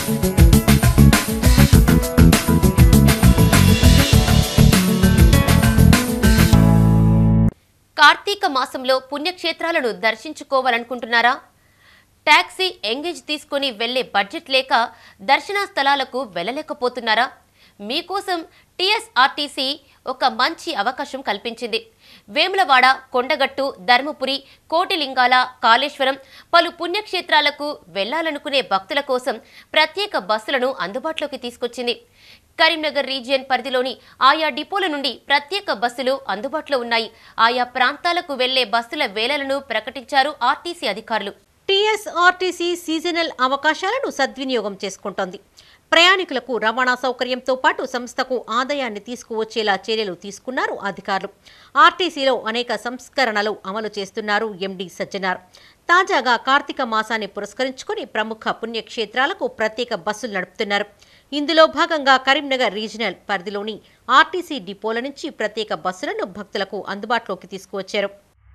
కార్తీక మాసంలో పుణ్యక్షేత్రాలను దర్శించుకోవాలనుకుంటున్నారా taxi engage తీసుకుని వెళ్లే బడ్జెట్ లేక దర్శన స్థలాలకు వెళ్ళలేకపోతున్నారా మీకోసం టీఎస్ఆర్టీసీ ఒక మంచి అవకాశం కల్పించింది వేములవాడ కొండగట్టు ధర్మపురి కోటిలింగాల కాళేశ్వరం పలు పుణ్యక్షేత్రాలకు వెళ్లాలనుకునే భక్తుల కోసం ప్రత్యేక బస్సులను అందుబాటులోకి తీసుకొచ్చింది కరీంనగర్ రీజియన్ పరిధిలోని ఆయా డిపోల నుండి ప్రత్యేక బస్సులు అందుబాటులో ఉన్నాయి ఆయా ప్రాంతాలకు వెళ్లే బస్సుల వేళలను ప్రకటించారు ఆర్టీసీ అధికారులు టీఎస్ఆర్టీసీ సీజనల్ అవకాశాలను సద్వినియోగం చేసుకుంటోంది ప్రయాణికులకు రవాణా సౌకర్యంతో పాటు సంస్థకు ఆదాయాన్ని తీసుకువచ్చేలా చర్యలు తీసుకున్నారు అధికారులు ఆర్టీసీలో అనేక సంస్కరణలు అమలు చేస్తున్నారు ఎండీ సజ్జనార్ తాజాగా కార్తీక మాసాన్ని పురస్కరించుకుని ప్రముఖ పుణ్యక్షేత్రాలకు ప్రత్యేక బస్సులు నడుపుతున్నారు ఇందులో భాగంగా కరీంనగర్ రీజనల్ పరిధిలోని ఆర్టీసీ డిపోల నుంచి ప్రత్యేక బస్సులను భక్తులకు అందుబాటులోకి తీసుకువచ్చారు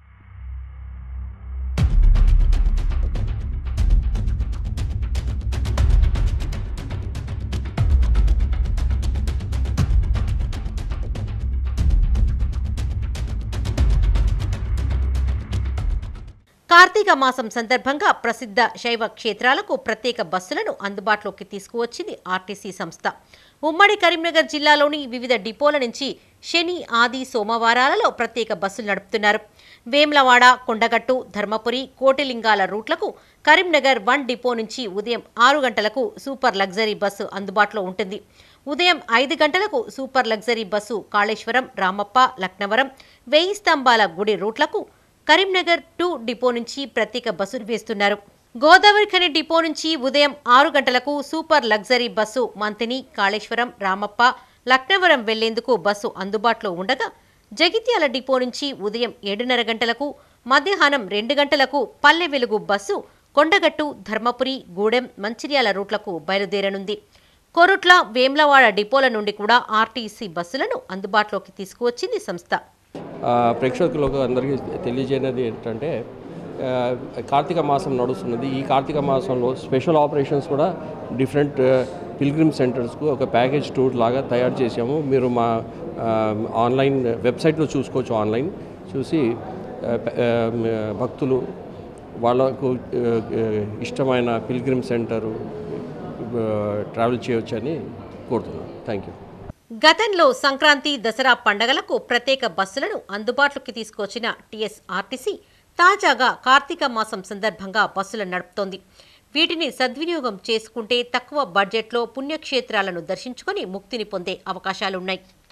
కార్తీక మాసం సందర్భంగా ప్రసిద్ధ శైవ క్షేత్రాలకు ప్రత్యేక బస్సులను అందుబాటులోకి తీసుకువచ్చింది ఆర్టీసీ సంస్థ ఉమ్మడి కరీంనగర్ జిల్లాలోని వివిధ డిపోల నుంచి శని ఆది సోమవారాలలో ప్రత్యేక బస్సులు నడుపుతున్నారు వేమ్లవాడ కొండగట్టు ధర్మపురి కోటిలింగాల రూట్లకు కరీంనగర్ వన్ డిపో నుంచి ఉదయం ఆరు గంటలకు సూపర్ లగ్జరీ బస్సు అందుబాటులో ఉంటుంది ఉదయం ఐదు గంటలకు super luxury bus Kaleshwaram Ramappa Laknavaram వెయ్యి స్తంభాల గుడి రూట్లకు కరీంనగర్ టూ డిపో నుంచి ప్రత్యేక బస్సులు వేస్తున్నారు గోదావరి ఖని డిపో నుంచి ఉదయం ఆరు గంటలకు సూపర్ లగ్జరీ బస్సు మంతిని కాళేశ్వరం రామప్ప లక్నవరం వెళ్లేందుకు బస్సు అందుబాటులో ఉండగా జగిత్యాల డిపో నుంచి ఉదయం ఏడున్నర గంటలకు మధ్యాహ్నం రెండు గంటలకు పల్లె వెలుగు బస్సు కొండగట్టు ధర్మపురి గూడెం మంచిర్యాల రూట్లకు బయలుదేరనుంది కొరుట్ల వేమ్లవాడ డిపోల నుండి కూడా ఆర్టీసీ బస్సులను అందుబాటులోకి తీసుకువచ్చింది సంస్థ ఆ, ప్రేక్షకులకు అందరికీ తెలియజేయనది ఏంటంటే ఆ, కార్తీక మాసం నడుస్తున్నది ఈ కార్తీక మాసంలో స్పెషల్ ఆపరేషన్స్ కూడా డిఫరెంట్ పిల్గ్రిమ్ సెంటర్స్కు ఒక ప్యాకేజ్ టూర్ లాగా తయారు చేసాము మీరు మా ఆ, ఆన్లైన్ వెబ్సైట్లో చూసుకోవచ్చు ఆన్లైన్ చూసి ఆ, ప- ఆ, భక్తులు వాళ్ళకు ఆ, ఇష్టమైన పిల్గ్రిమ్ సెంటరు ట్రావెల్ చేయవచ్చని కోరుతున్నాను థ్యాంక్ యూ గతంలో సంక్రాంతి దసరా పండగలకు ప్రత్యేక బస్సులను అందుబాటులోకి తీసుకొచ్చిన టీఎస్ఆర్టీసీ తాజాగా కార్తీక మాసం సందర్భంగా బస్సులను నడుపుతోంది వీటిని సద్వినియోగం చేసుకుంటే తక్కువ బడ్జెట్లో పుణ్యక్షేత్రాలను దర్శించుకొని ముక్తిని పొందే అవకాశాలున్నాయి